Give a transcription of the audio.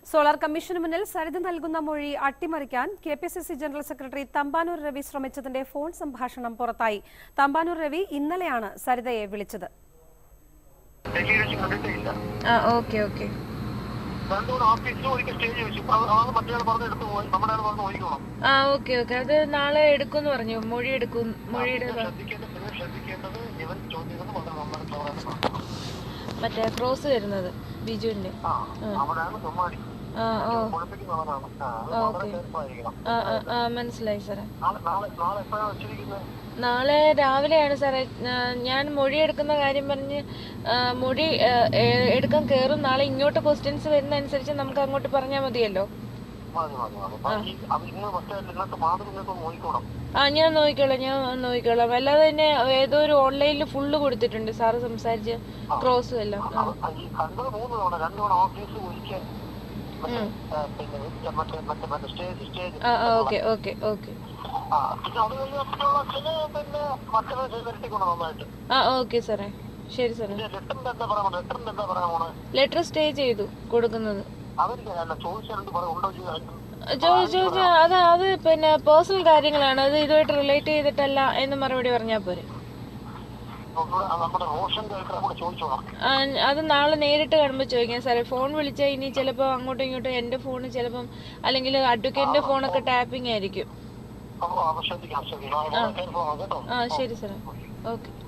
solar commission മുന്നിൽ സരിത നൽകുന്ന മൊഴി അട്ടിമറിക്കാൻ K P C C general secretary Thampanoor Ravi ശ്രമിച്ചതിന്റെ ഫോൺ സംഭാഷണം പുറത്തായി തമ്പാനൂർ രവി ഇന്നലെയാണ് സരിതയെ വിളിച്ചത് ഡൽഹിയിൽ വെച്ച് കണ്ടിട്ടേ ഇല്ല ആ ഓക്കെ ഓക്കെ രണ്ടുകൂടെ ഓഫീസിൽ ഒരിക്കൽ സ്റ്റേജ് വെച്ചു അത് അത് മറ്റേ പറഞ്ഞ് എടുത്ത് പോയി നമ്മുടെ ആൾ പറഞ്ഞ് ഒഴിക്കണം ആ ഓക്കെ ഓക്കെ അത് നാളെ എടുക്കുമെന്ന് പറഞ്ഞു മൊഴി എടുക്കും മൊഴിയുടെ പിന്നെ ശ്രദ്ധിക്കേണ്ടത് നിങ്ങൾ ശ്രദ്ധിക്കേണ്ടത് ഇവൻ ചോദിക്കുന്നത് വളരെ നന്നായി ചോറാണ് മറ്റേ ക്രോസ് വരുന്നത് ബിജുവിന്റെ ആ അവനാണ് ചുമ്മാടി ആ ഓ കുഴപ്പിക്കുന്നവനാണ് ആ അത് വളരെ ചെറുപ്പമായിരിക്കണം ആ ആ, ആ മനസ്സിലായി സാറേ നാളെ നാളെ നാളെ എപ്പോഴാണ് വെച്ചിരിക്കുന്നത് നാളെ രാവിലെയാണ് സാറേ ആ, ഞാൻ മൊഴി എടുക്കുന്ന കാര്യം പറഞ്ഞ് ആ, മൊഴി ആ, എ- എടുക്കാൻ കയറും നാളെ ഇങ്ങോട്ട് ക്വസ്റ്റ്യൻസ് വരുന്ന അനുസരിച്ച് നമുക്ക് അങ്ങോട്ട് പറഞ്ഞാൽ മതിയല്ലോ മതി മതി മതി അപ്പൊ ഈ അത് നിങ്ങൾ മറ്റേ ഇന്നത്തെ മാതൃ നിങ്ങൾക്ക് നോക്കിക്കോണം ആ ഞാൻ നോക്കിക്കോളാം ഞാൻ നോക്കിക്കോളാം അല്ലാതെ തന്നെ ഏതോ ഒരു ഓൺലൈനിൽ ഫുള്ള് കൊടുത്തിട്ടുണ്ട് സാറ് സംസാരിച്ച് ക്രോസും എല്ലാം ആ അത് ഈ കണ്ടത് മൂന്ന് തവണ രണ്ടു തവണ ഓഫീസ് ഒരിക്കൽ മറ്റേ ആ, പിന്നെ മറ്റേ മറ്റേ മറ്റേ സ്റ്റേജ് സ്റ്റേജ് ആ ആ ഓക്കെ ഓക്കെ ഓക്കെ ആ പിന്നെ അത് കഴിഞ്ഞിട്ടുള്ള പിന്നെ പിന്നെ മക്കളെ ചെയ്തിരിക്കണം നന്നായിട്ട് ആ ഓക്കെ സാറേ ശരി സാറേ പിന്നെ ലെറ്ററിന്റെ എന്താ പറയാൻ പോണേ ലെറ്ററിന്റെ എന്താ പറയാൻ പോണേ ലെറ്റർ സ്റ്റേ ചെയ്തു കൊടുക്കുന്നത് അവർക്ക് അല്ല ചോദിച്ചാൽ പറയാം ഉണ്ടോ ചെയ്ത് ചോദിച്ചു ചോദിച്ചാൽ അത് അത് പിന്നെ പേഴ്സണൽ കാര്യങ്ങളാണ് അത് ഇതുമായിട്ട് റിലേറ്റ് ചെയ്തിട്ടല്ല എന്ന് മറുപടി പറഞ്ഞാൽ പോരെ നമ്മുടെ റോഷൻ കേൾക്കാൻ കൂടെ ചോദിച്ചോളാം ആ, അത് നാളെ നേരിട്ട് കാണുമ്പോൾ ചോദിക്കാം സാറേ ഫോൺ വിളിച്ചാൽ ഇനി ചിലപ്പോൾ അങ്ങോട്ടും ഇങ്ങോട്ടും എൻ്റെ ഫോണ് ചിലപ്പം അല്ലെങ്കിൽ അഡ്വക്കേറ്റിൻ്റെ ഫോണൊക്കെ ടാപ്പിംഗ് ആയിരിക്കും അപ്പോൾ ശ്രദ്ധിക്കാം ശ്രദ്ധിക്കാം കേട്ടോ ആ ശരി സാറേ ഓക്കെ